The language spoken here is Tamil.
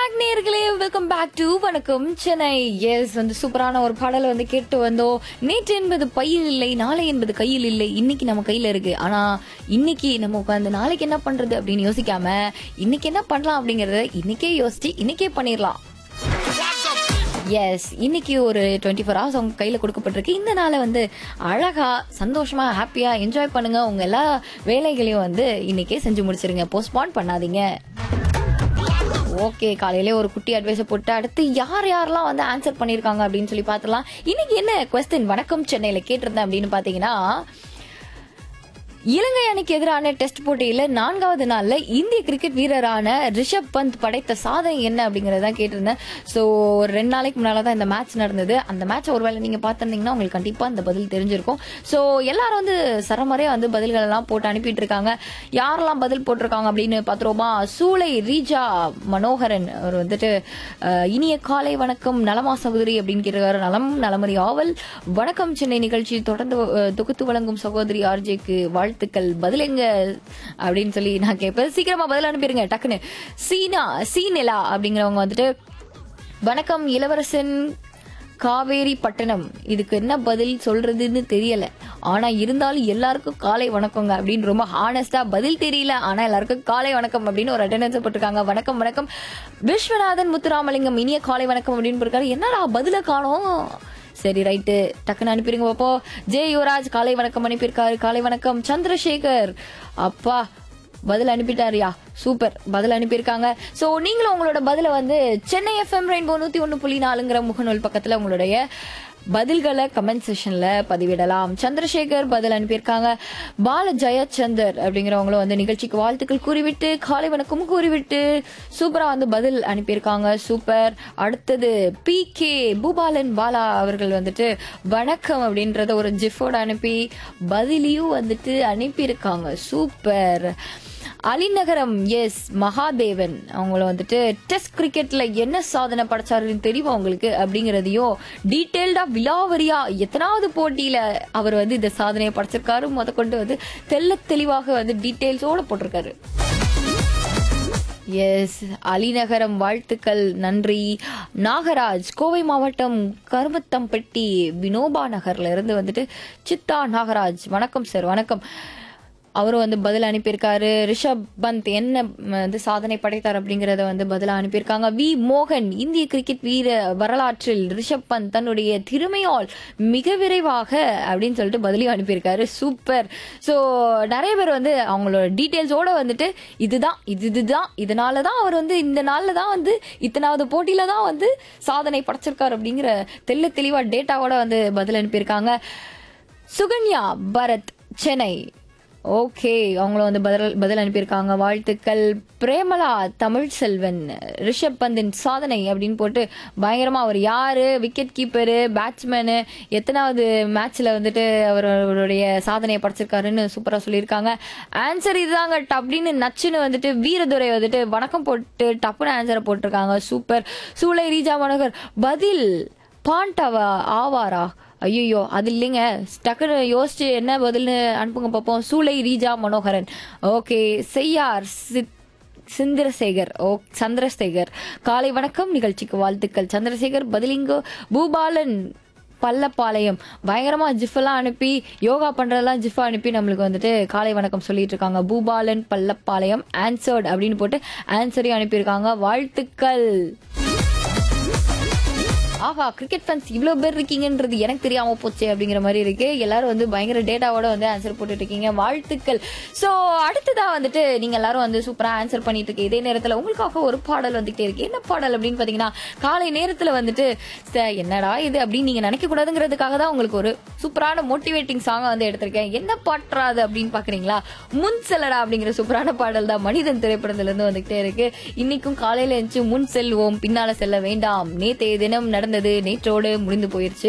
பேக் நேர்களே வெல்கம் பேக் டு வணக்கம் சென்னை எஸ் வந்து சூப்பரான ஒரு பாடலை வந்து கேட்டு வந்தோம் நேற்று என்பது பையில் இல்லை நாளை என்பது கையில் இல்லை இன்னைக்கு நம்ம கையில இருக்கு ஆனா இன்னைக்கு நம்ம உட்காந்து நாளைக்கு என்ன பண்றது அப்படின்னு யோசிக்காம இன்னைக்கு என்ன பண்ணலாம் அப்படிங்கறத இன்னைக்கே யோசிச்சு இன்னைக்கே பண்ணிடலாம் எஸ் இன்னைக்கு ஒரு டுவெண்ட்டி ஃபோர் ஹவர்ஸ் உங்க கையில கொடுக்கப்பட்டிருக்கு இந்த நாளை வந்து அழகா சந்தோஷமா ஹாப்பியா என்ஜாய் பண்ணுங்க உங்க எல்லா வேலைகளையும் வந்து இன்னைக்கே செஞ்சு முடிச்சிருங்க போஸ்ட்பான் பண்ணாதீங்க ஓகே காலையில ஒரு குட்டி அட்வைஸை போட்டு அடுத்து யார் யாரெல்லாம் வந்து ஆன்சர் பண்ணியிருக்காங்க அப்படின்னு சொல்லி பார்த்துலாம் இன்னைக்கு என்ன கொஸ்டின் வணக்கம் சென்னையில கேட்டிருந்தேன் அப்படின்னு பாத்தீங்கன்னா இலங்கை அணிக்கு எதிரான டெஸ்ட் போட்டியில நான்காவது நாள்ல இந்திய கிரிக்கெட் வீரரான ரிஷப் பந்த் படைத்த சாதனை என்ன அப்படிங்கறத கேட்டிருந்தேன் ஸோ ஒரு ரெண்டு நாளைக்கு முன்னால தான் இந்த மேட்ச் நடந்தது அந்த மேட்ச் ஒருவேளை நீங்க பார்த்திருந்தீங்கன்னா உங்களுக்கு கண்டிப்பா இந்த பதில் தெரிஞ்சிருக்கும் ஸோ எல்லாரும் வந்து சரமறையா வந்து பதில்கள் எல்லாம் போட்டு அனுப்பிட்டு இருக்காங்க யாரெல்லாம் பதில் போட்டிருக்காங்க அப்படின்னு பாத்துருவோமா சூளை ரீஜா மனோகரன் அவர் வந்துட்டு அஹ், இனிய காலை வணக்கம் நலமா சகோதரி அப்படின்னு கேட்டிருக்காரு நலம் நலமறி ஆவல் வணக்கம் சென்னை நிகழ்ச்சி தொடர்ந்து அஹ், தொகுத்து வழங்கும் சகோதரி ஆர்ஜேக்கு வாழ்த்துக்கள் பதிலுங்க அப்படின்னு சொல்லி நான் கேட்பேன் சீக்கிரமா பதில் அனுப்பிடுங்க டக்குன்னு சீனா சீனிலா அப்படிங்கிறவங்க வந்துட்டு வணக்கம் இளவரசன் காவேரி பட்டணம் இதுக்கு என்ன பதில் சொல்றதுன்னு தெரியல ஆனா இருந்தாலும் எல்லாருக்கும் காலை வணக்கங்க அப்படின்னு ரொம்ப ஹானஸ்டா பதில் தெரியல ஆனா எல்லாருக்கும் காலை வணக்கம் அப்படின்னு ஒரு அட்டண்டன்ஸ் போட்டிருக்காங்க வணக்கம் வணக்கம் விஸ்வநாதன் முத்துராமலிங்கம் இனிய காலை வணக்கம் அப்படின்னு போட்டிருக்காரு என்னடா பதில காணோம் சரி ரைட்டு டக்குன்னு அனுப்பிடுங்க பாப்போ ஜே யுவராஜ் காலை வணக்கம் அனுப்பியிருக்காரு காலை வணக்கம் சந்திரசேகர் அப்பா பதில் அனுப்பிட்டாருயா சூப்பர் பதில் அனுப்பியிருக்காங்க சோ நீங்களும் உங்களோட பதில வந்து சென்னை எஃப்எம் ரெயின்போ நூத்தி ஒன்னு புள்ளி நாலுங்கிற முகநூல் பக்கத்துல உங்களுடைய பதில்களை கமெண்ட் செஷன்ல பதிவிடலாம் சந்திரசேகர் பதில் அனுப்பியிருக்காங்க பால ஜெயச்சந்தர் அப்படிங்கிறவங்களும் வந்து நிகழ்ச்சிக்கு வாழ்த்துக்கள் கூறிவிட்டு காலை வணக்கம் கூறிவிட்டு சூப்பரா வந்து பதில் அனுப்பியிருக்காங்க சூப்பர் அடுத்தது பி கே பூபாலன் பாலா அவர்கள் வந்துட்டு வணக்கம் அப்படின்றத ஒரு ஜிஃபோட அனுப்பி பதிலையும் வந்துட்டு அனுப்பியிருக்காங்க சூப்பர் அலிநகரம் எஸ் மகாதேவன் அவங்கள வந்துட்டு டெஸ்ட் கிரிக்கெட்ல என்ன சாதனை படைச்சாருன்னு தெரியுமா உங்களுக்கு அப்படிங்கறதையும் டீட்டெயில்டா விலாவரியா எத்தனாவது போட்டியில அவர் வந்து இந்த சாதனையை படைச்சிருக்காரு முத கொண்டு வந்து தெள்ள தெளிவாக வந்து டீட்டெயில்ஸோட போட்டிருக்காரு எஸ் அலிநகரம் வாழ்த்துக்கள் நன்றி நாகராஜ் கோவை மாவட்டம் கருமத்தம்பட்டி வினோபா நகர்ல இருந்து வந்துட்டு சித்தா நாகராஜ் வணக்கம் சார் வணக்கம் அவரும் வந்து பதில் அனுப்பியிருக்காரு ரிஷப் பந்த் என்ன ம், வந்து சாதனை படைத்தார் அப்படிங்கறத வந்து பதிலா அனுப்பியிருக்காங்க வி மோகன் இந்திய கிரிக்கெட் வீர வரலாற்றில் ரிஷப் பந்த் தன்னுடைய திறமையால் மிக விரைவாக அப்படின்னு சொல்லிட்டு பதிலையும் அனுப்பியிருக்காரு சூப்பர் ஸோ நிறைய பேர் வந்து அவங்களோட டீட்டெயில்ஸோட வந்துட்டு இதுதான் இது இதுதான் இதனால தான் அவர் வந்து இந்த நாள்ல தான் வந்து இத்தனாவது போட்டியில தான் வந்து சாதனை படைச்சிருக்காரு அப்படிங்கிற தெள்ள தெளிவா டேட்டாவோட வந்து பதில் அனுப்பியிருக்காங்க சுகன்யா பரத் சென்னை ஓகே அவங்களும் வந்து பதில் பதில் அனுப்பியிருக்காங்க வாழ்த்துக்கள் பிரேமலா தமிழ் செல்வன் ரிஷப் பந்தின் சாதனை அப்படின்னு போட்டு பயங்கரமா அவர் யாரு விக்கெட் கீப்பரு பேட்ஸ்மேனு எத்தனாவது மேட்ச்ல வந்துட்டு அவர் அவருடைய சாதனையை படைச்சிருக்காருன்னு சூப்பரா சொல்லியிருக்காங்க ஆன்சர் இதுதாங்க அப்படின்னு நச்சுன்னு வந்துட்டு வீரதுரை வந்துட்டு வணக்கம் போட்டு டப்புன்னு ஆன்சரை போட்டிருக்காங்க சூப்பர் சூளை ரீஜா மனோகர் பதில் பாண்டவா ஆவாரா ஐயோ அது இல்லைங்க டக்குன்னு யோசிச்சு என்ன பதில்னு அனுப்புங்க பார்ப்போம் சூளை ரீஜா மனோகரன் ஓகே செய்யார் சித் சந்திரசேகர் ஓ சந்திரசேகர் காலை வணக்கம் நிகழ்ச்சிக்கு வாழ்த்துக்கள் சந்திரசேகர் பதிலிங்கோ பூபாலன் பள்ளப்பாளையம் பயங்கரமா ஜிஃபெல்லாம் அனுப்பி யோகா பண்றதெல்லாம் ஜிஃபா அனுப்பி நம்மளுக்கு வந்துட்டு காலை வணக்கம் சொல்லிட்டு இருக்காங்க பூபாலன் பள்ளப்பாளையம் ஆன்சர்ட் அப்படின்னு போட்டு ஆன்சரையும் அனுப்பியிருக்காங்க வாழ்த்துக்கள் ஆஹா கிரிக்கெட் ஃபேன்ஸ் இவ்வளவு பேர் இருக்கீங்கன்றது எனக்கு தெரியாம போச்சு அப்படிங்கிற மாதிரி இருக்கு எல்லாரும் வந்து பயங்கர டேட்டாவோட வந்து ஆன்சர் போட்டுட்டு இருக்கீங்க வாழ்த்துக்கள் சோ அடுத்ததா வந்துட்டு நீங்க எல்லாரும் வந்து சூப்பரா ஆன்சர் பண்ணிட்டு இருக்கு இதே நேரத்துல உங்களுக்காக ஒரு பாடல் வந்துகிட்டே இருக்கு என்ன பாடல் அப்படின்னு பாத்தீங்கன்னா காலை நேரத்துல வந்துட்டு "ச, என்னடா இது அப்படின்னு நீங்க நினைக்க கூடாதுங்கிறதுக்காக தான் உங்களுக்கு ஒரு சூப்பரான மோட்டிவேட்டிங் சாங்க வந்து எடுத்திருக்கேன் என்ன பாட்டுறாது அப்படின்னு பாக்குறீங்களா முன் செல்லடா அப்படிங்கிற சூப்பரான பாடல் தான் மனிதன் திரைப்படத்துல இருந்து வந்துகிட்டே இருக்கு இன்னைக்கும் காலையில எழுந்துச்சு முன் செல்வோம் பின்னால செல்ல வேண்டாம் நேத்தைய தினம் நடந்தது நேற்றோடு முடிந்து போயிருச்சு